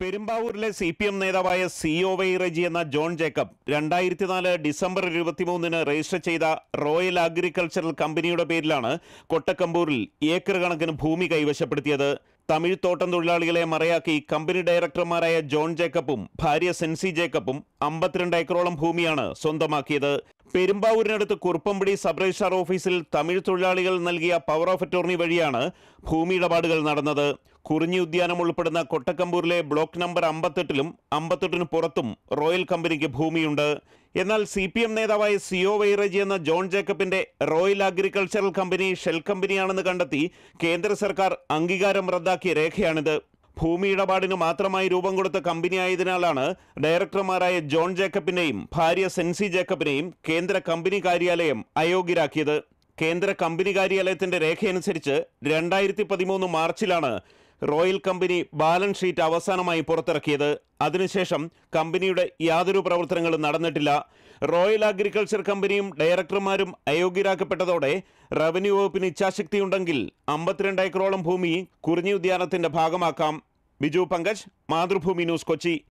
പെരുമ്പാവൂരിലെ C P M നേതാവായ C O Y Reji എന്ന John Jacob രണ്ടായിരത്തി നാല് ഡിസംബർ ഇരുപത്തിമൂന്നിന് രജിസ്റ്റർ ചെയ്ത റോയൽ അഗ്രികൾച്ചറൽ കമ്പനിയുടെ പേരിലാണ് കൊട്ടക്കമ്പൂരിൽ ഏക്കർ കണക്കിന് ഭൂമി കൈവശപ്പെടുത്തിയത് തമിഴ് തോട്ടം തൊഴിലാളികളെ മറയാക്കി കമ്പനി ഡയറക്ടർമാരായ ജോൺ ജേക്കബും ഭാര്യ സെൻസി ജേക്കബും അമ്പത്തിരണ്ട് ഏക്കറോളം ഭൂമിയാണ് സ്വന്തമാക്കിയത് പെരുമ്പാവൂരിനടുത്ത് കുറുപ്പമ്പടി സബ് രജിസ്ട്രാർ ഓഫീസിൽ തമിഴ് തൊഴിലാളികൾ നൽകിയ പവർ ഓഫ് അറ്റോർണി വഴിയാണ് ഭൂമി ഇടപാടുകൾ നടന്നത് കുറിഞ്ഞി ഉദ്യാനം ഉൾപ്പെടുന്ന കൊട്ടക്കമ്പൂരിലെ ബ്ലോക്ക് നമ്പർ അമ്പത്തെട്ടിലും അമ്പത്തെട്ടിന് പുറത്തും റോയൽ കമ്പനിക്ക് ഭൂമിയുണ്ട് എന്നാൽ സി പി എം നേതാവായ സിഒ വൈറജി എന്ന ജോൺ ജേക്കബിന്റെ റോയൽ അഗ്രികൾച്ചറൽ കമ്പനി ഷെൽ കമ്പനിയാണെന്ന് കണ്ടെത്തി കേന്ദ്ര സർക്കാർ അംഗീകാരം റദ്ദാക്കിയ രേഖയാണിത് ഭൂമി ഇടപാടിന് മാത്രമായി രൂപം കൊടുത്ത കമ്പനി ആയതിനാലാണ് ഡയറക്ടർമാരായ ജോൺ ജേക്കബിനെയും ഭാര്യ സെൻസി ജേക്കബിനെയും കേന്ദ്ര കമ്പനി കാര്യാലയം അയോഗ്യരാക്കിയത് കേന്ദ്ര കമ്പനി കാര്യാലയത്തിന്റെ രേഖയനുസരിച്ച് രണ്ടായിരത്തി പതിമൂന്ന് മാർച്ചിലാണ് റോയൽ കമ്പനി ബാലൻസ് ഷീറ്റ് അവസാനമായി പുറത്തിറക്കിയത് അതിനുശേഷം കമ്പനിയുടെ യാതൊരു പ്രവർത്തനങ്ങളും നടന്നിട്ടില്ല റോയൽ അഗ്രികൾച്ചർ കമ്പനിയും ഡയറക്ടർമാരും അയോഗ്യരാക്കപ്പെട്ടതോടെ റവന്യൂ വകുപ്പിന് ഇച്ഛാശക്തിയുണ്ടെങ്കിൽ അമ്പത്തിരണ്ട് ഏക്കറോളം ഭൂമി കുറിഞ്ഞി ഉദ്യാനത്തിന്റെ ഭാഗമാക്കാം ബിജു പങ്കജ് മാതൃഭൂമി ന്യൂസ് കൊച്ചി